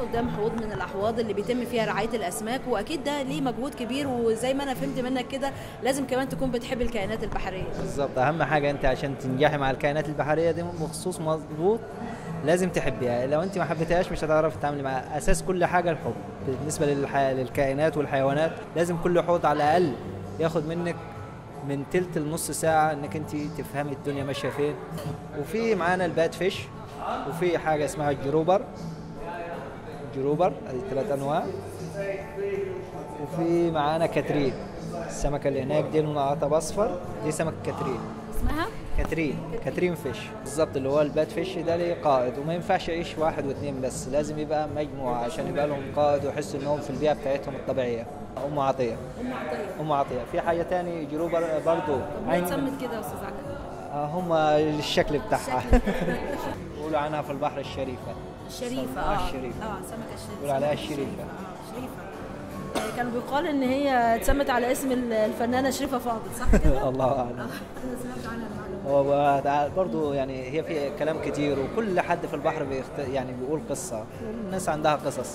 قدام حوض من الاحواض اللي بيتم فيها رعايه الاسماك واكيد ده ليه مجهود كبير وزي ما انا فهمت منك كده لازم كمان تكون بتحب الكائنات البحريه بالظبط اهم حاجه انت عشان تنجحي مع الكائنات البحريه دي بخصوص مظبوط لازم تحبيها لو انت ما حبيتهاش مش هتعرفي تتعاملي معاها اساس كل حاجه الحب بالنسبه للح... للكائنات والحيوانات لازم كل حوض على الاقل ياخد منك من تلت لنص ساعة انك انت تفهمي الدنيا ماشية فين وفي معانا البات فيش وفي حاجة اسمها الجروبر جروبر هذه ثلاث انواع وفي معانا كاترين السمكة اللي هناك دي منعطة اصفر دي سمكة كاترين اسمها كاترين كاترين فيش بالظبط اللي هو البات فيش ده ليه قائد وما ينفعش يعيش واحد واثنين بس لازم يبقى مجموعة عشان يبقى لهم قائد ويحسوا انهم في البيئة بتاعتهم الطبيعية ام عطية ام عطيه ام عطية في حاجة تاني جروبر برضو طب ليه اتسمت كده يا استاذ علي آه، هم الشكل بتاعها بيقولوا عنها في البحر الشريفة الشريفه آه، اه الشريفة. اه سمكه الشريفه بيقولوا عليها الشريفة اه شريفه آه، كانوا بيقال ان هي اتسمت على اسم الفنانه شريفه فاضل صح كده؟ الله اعلم انا سمعت عنها المعلومه هو ب- برضو يعني هي في كلام كتير وكل حد في البحر بيخت... يعني بيقول قصة الناس عندها قصص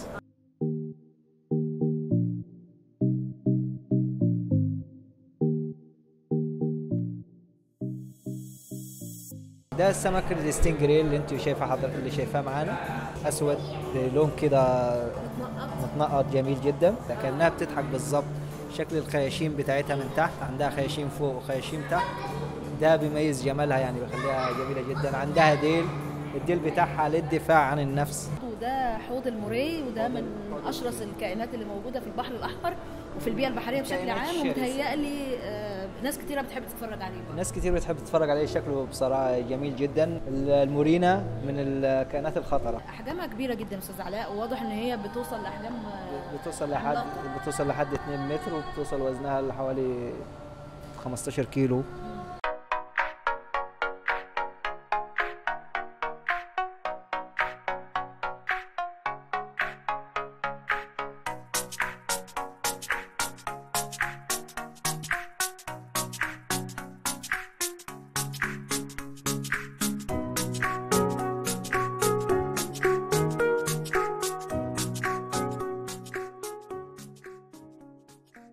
ده السمك الستنجري اللي انت شايفه حضرتك اللي شايفاه معانا اسود لون كده متنقط جميل جدا كانها بتضحك بالظبط شكل الخياشيم بتاعتها من تحت عندها خياشيم فوق وخياشيم تحت ده بيميز جمالها يعني بيخليها جميله جدا عندها ديل الديل بتاعها للدفاع عن النفس وده حوض الموري وده من اشرس الكائنات اللي موجوده في البحر الاحمر وفي البيئه البحريه بشكل كائنات عام شرسة. ومتهيألي آه، ناس كتيره بتحب تتفرج عليه برضه. ناس كتير بتحب تتفرج عليه شكله بصراحه جميل جدا المورينا من الكائنات الخطره احجامها كبيره جدا يا استاذ علاء وواضح ان هي بتوصل لاحجام آه، بتوصل لحد عملاقة. بتوصل لحد 2 متر وبتوصل وزنها لحوالي 15 كيلو